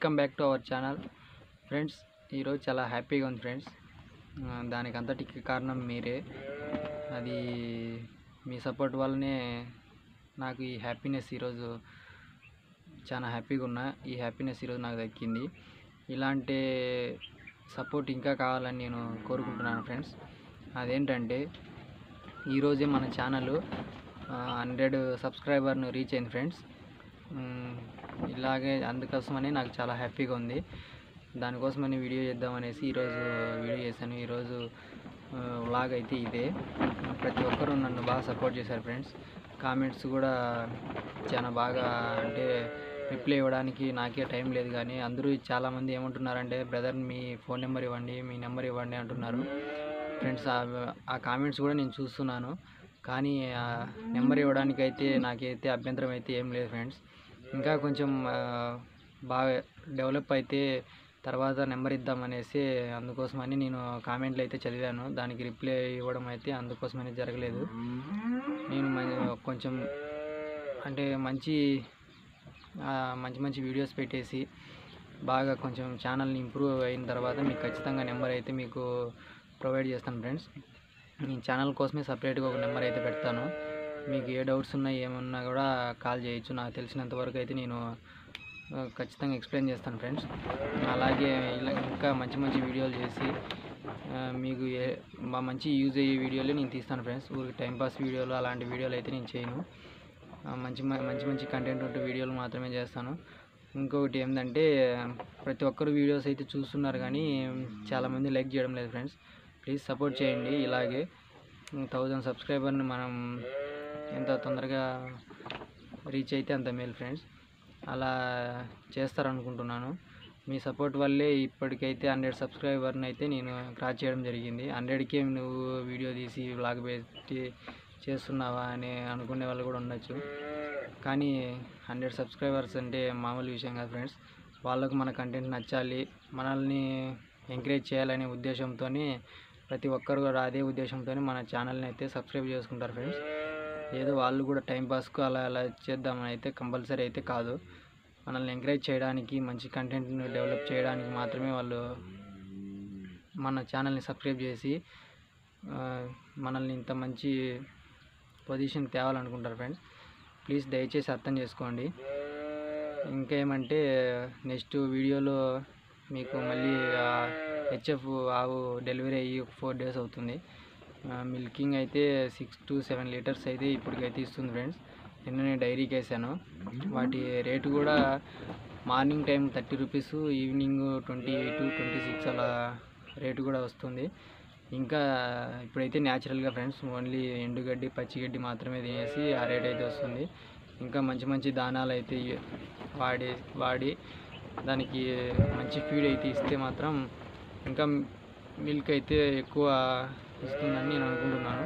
welcome back to our channel friends ఈరోజు చాలా హ్యాపీగా ఉంది ఫ్రెండ్స్ ఆ, దానికి అంతటికి కారణం మీరే అది మీ సపోర్ట్ వల్లనే నాకు ఈ హ్యాపీనెస్ ఈరోజు చాలా హ్యాపీగా ఉన్నా ఈ హ్యాపీనెస్ ఈరోజు నాకు దక్కింది ఇలాంటి సపోర్ట్ ఇంకా కావాలని నేను కోరుకుంటున్నాను ఫ్రెండ్స్ అదేంటంటే ఈరోజే మన ఛానల్ హండ్రెడ్ సబ్స్క్రైబర్ను రీచ్ అయింది ఫ్రెండ్స్ మ్, ఇలాగే అందుకోసమని నాకు చాలా హ్యాపీగా ఉంది దానికోసమని వీడియో చేద్దామనేసి ఈరోజు వీడియో చేశాను ఈరోజు వ్లాగ్ అయితే ఇదే ప్రతి ఒక్కరూ నన్ను బాగా సపోర్ట్ చేశారు ఫ్రెండ్స్ కామెంట్స్ కూడా చాలా బాగా అంటే రిప్లై ఇవ్వడానికి నాకే టైం లేదు కానీ అందరూ చాలామంది ఏమంటున్నారంటే బ్రదర్ మీ ఫోన్ నెంబర్ ఇవ్వండి మీ నెంబర్ ఇవ్వండి అంటున్నారు ఫ్రెండ్స్ ఆ- ఆ కామెంట్స్ కూడా నేను చూస్తున్నాను కానీ ఆ నెంబర్ ఇవ్వడానికి అయితే నాకైతే అభ్యంతరం అయితే ఏం లేదు ఫ్రెండ్స్ ఇంకా కొంచెం ఆ, బాగా డెవలప్ అయితే తర్వాత నెంబర్ ఇద్దామనేసి అందుకోసమని నేను కామెంట్లు అయితే చదివాను దానికి రిప్లై ఇవ్వడం అయితే అందుకోసమని జరగలేదు నేను మ- కొంచెం అంటే మంచి ఆ, మంచి మంచి వీడియోస్ పెట్టేసి బాగా కొంచెం ఛానల్ని ఇంప్రూవ్ అయిన తర్వాత మీకు ఖచ్చితంగా నెంబర్ అయితే మీకు ప్రొవైడ్ చేస్తాను ఫ్రెండ్స్ నేను ఛానల్ కోసమే సపరేట్గా ఒక నెంబర్ అయితే పెడతాను మీకు ఏ డౌట్స్ ఉన్నా ఏమన్నా కూడా కాల్ చేయొచ్చు నాకు తెలిసినంత వరకు అయితే నేను ఆ, ఖచ్చితంగా ఎక్స్ప్లెయిన్ చేస్తాను ఫ్రెండ్స్ అలాగే ఇలా ఇంకా మంచి మంచి వీడియోలు చేసి ఆ, మీకు ఏ మా మంచి యూజ్ అయ్యే వీడియోలు నేను తీస్తాను ఫ్రెండ్స్ ఊరికి టైంపాస్ వీడియోలు అలాంటి వీడియోలు అయితే నేను చేయను ఆ, మంచి మ- మంచి మంచి కంటెంట్ ఉంటే వీడియోలు మాత్రమే చేస్తాను ఇంకొకటి ఏంటంటే ప్రతి ఒక్కరు వీడియోస్ అయితే చూస్తున్నారు కానీ చాలామంది లైక్ చేయడం లేదు ఫ్రెండ్స్ ప్లీజ్ సపోర్ట్ చేయండి ఇలాగే థౌజండ్ సబ్స్క్రైబర్ని మనం ఎంత తొందరగా రీచ్ అయితే అంత మేలు ఫ్రెండ్స్ అలా చేస్తారనుకుంటున్నాను మీ సపోర్ట్ వల్లే ఇప్పటికైతే హండ్రెడ్ సబ్స్క్రైబర్ని అయితే నేను క్రాస్ చేయడం జరిగింది హండ్రెడ్కే నువ్వు వీడియో తీసి వ్లాగ్ పెట్టి చేస్తున్నావా అని అనుకునే వాళ్ళు కూడా ఉండొచ్చు కానీ హండ్రెడ్ సబ్స్క్రైబర్స్ అంటే మామూలు విషయం కాదు ఫ్రెండ్స్ వాళ్ళకు మన కంటెంట్ నచ్చాలి మనల్ని ఎంకరేజ్ చేయాలనే ఉద్దేశంతో ప్రతి ఒక్కరు కూడా అదే ఉద్దేశంతో మన ఛానల్ని అయితే సబ్స్క్రైబ్ చేసుకుంటారు ఫ్రెండ్స్ ఏదో వాళ్ళు కూడా టైంపాస్కు అలా అలా చేద్దామని అయితే కంపల్సరీ అయితే కాదు మనల్ని ఎంకరేజ్ చేయడానికి మంచి కంటెంట్ని డెవలప్ చేయడానికి మాత్రమే వాళ్ళు మన ఛానల్ని సబ్స్క్రైబ్ చేసి ఆ, మనల్ని ఇంత మంచి పొజిషన్ తేవాలనుకుంటారు ఫ్రెండ్స్ ప్లీజ్ దయచేసి అర్థం చేసుకోండి ఇంకేమంటే నెక్స్ట్ వీడియోలో మీకు మళ్ళీ హెచ్ఎఫ్ ఆవు డెలివరీ అయ్యి ఫోర్ డేస్ అవుతుంది మిల్కింగ్ అయితే సిక్స్ టు సెవెన్ లీటర్స్ అయితే ఇప్పటికైతే ఇస్తుంది ఫ్రెండ్స్ నిన్న నేను డైరీకి వేసాను వాటి రేటు కూడా morning time thirty rupees evening twenty eight twenty six అలా రేటు కూడా వస్తుంది ఇంకా ఇప్పుడైతే న్యాచురల్గా ఫ్రెండ్స్ ఓన్లీ ఎండుగడ్డి పచ్చిగడ్డి మాత్రమే తినేసి ఆ రేట్ అయితే వస్తుంది ఇంకా మంచి మంచి దానాలు అయితే వాడి వాడి దానికి మంచి ఫీడ్ అయితే ఇస్తే మాత్రం ఇంకా మిల్క్ అయితే ఎక్కువ ఇస్తుందని నేను అనుకుంటున్నాను